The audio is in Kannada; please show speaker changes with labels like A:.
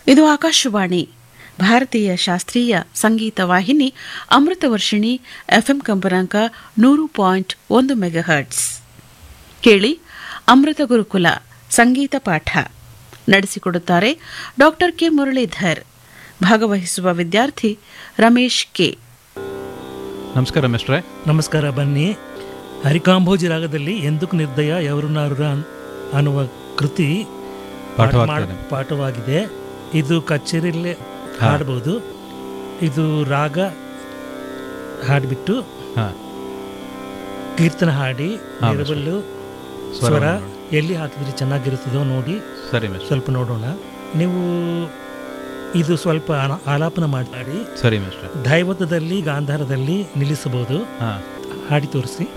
A: ಇದು ಆಕಾಶವಾಣಿ ಭಾರತೀಯ ಶಾಸ್ತ್ರೀಯ ಸಂಗೀತ ವಾಹಿನಿ ಅಮೃತವರ್ಷಿಣಿ ಎಫ್ಎಂ ಕಂಪನಾಂಕ ನೂರು ಪಾಯಿಂಟ್ ಒಂದು ಮೆಗಾಹರ್ಟ್ಸ್ ಕೇಳಿ ಅಮೃತ ಗುರುಕುಲ ಸಂಗೀತ ಪಾಠ ನಡೆಸಿಕೊಡುತ್ತಾರೆ ಡಾಕ್ಟರ್ ಕೆ ಮುರಳೀಧರ್ ಭಾಗವಹಿಸುವ ವಿದ್ಯಾರ್ಥಿ ರಮೇಶ್ ಕೆ
B: ನಮಸ್ಕಾರ ಮಿಸ್ಟ್ರೆ
C: ನಮಸ್ಕಾರ ಬನ್ನಿ ಹರಿಕಾಂಭೋಜಿ ರಾಗದಲ್ಲಿ ಎಂದಕ್ಕೂ ನಿರ್ದಯ ಎವರುನಾರುರ ಅನ್ನುವ ಕೃತಿ ಪಾಠ
B: ಪಾಠವಾಗ್ತದೆ.
C: ಮಾಡ್- ಪಾಠವಾಗಿದೆ ಇದು ಕಚೇರಿಯಲ್ಲೇ ಹಾಡಬಹುದು ಇದು ರಾಗ ಹಾಡಿಬಿಟ್ಟು
B: ಹಾ
C: ಕೀರ್ತನ ಹಾಡಿ
B: ಹಾ,
C: ಎರಬಲ್ಲು
B: ಸ್ವರ
C: ಸ್ವರ
B: ನೋಡಿ.
C: ಎಲ್ಲಿ ಹಾಕಿದ್ರೆ ಚೆನ್ನಾಗಿರುತ್ತದೋ ನೋಡಿ
B: ಸರಿ ಮಿಸ್ಟ್ರೆ
C: ಸ್ವಲ್ಪ ನೋಡೋಣ ನೀವು ಇದು ಸ್ವಲ್ಪ ಆನ- ಆಲಾಪನ ಮಾಡಿ
B: ಸರಿ ಮಿಸ್ಟ್ರೆ
C: ದೈವತದಲ್ಲಿ ಗಾಂಧಾರದಲ್ಲಿ ನಿಲ್ಲಿಸಬಹುದು
B: ಹಾ
C: ಹಾಡಿ ತೋರಿಸಿ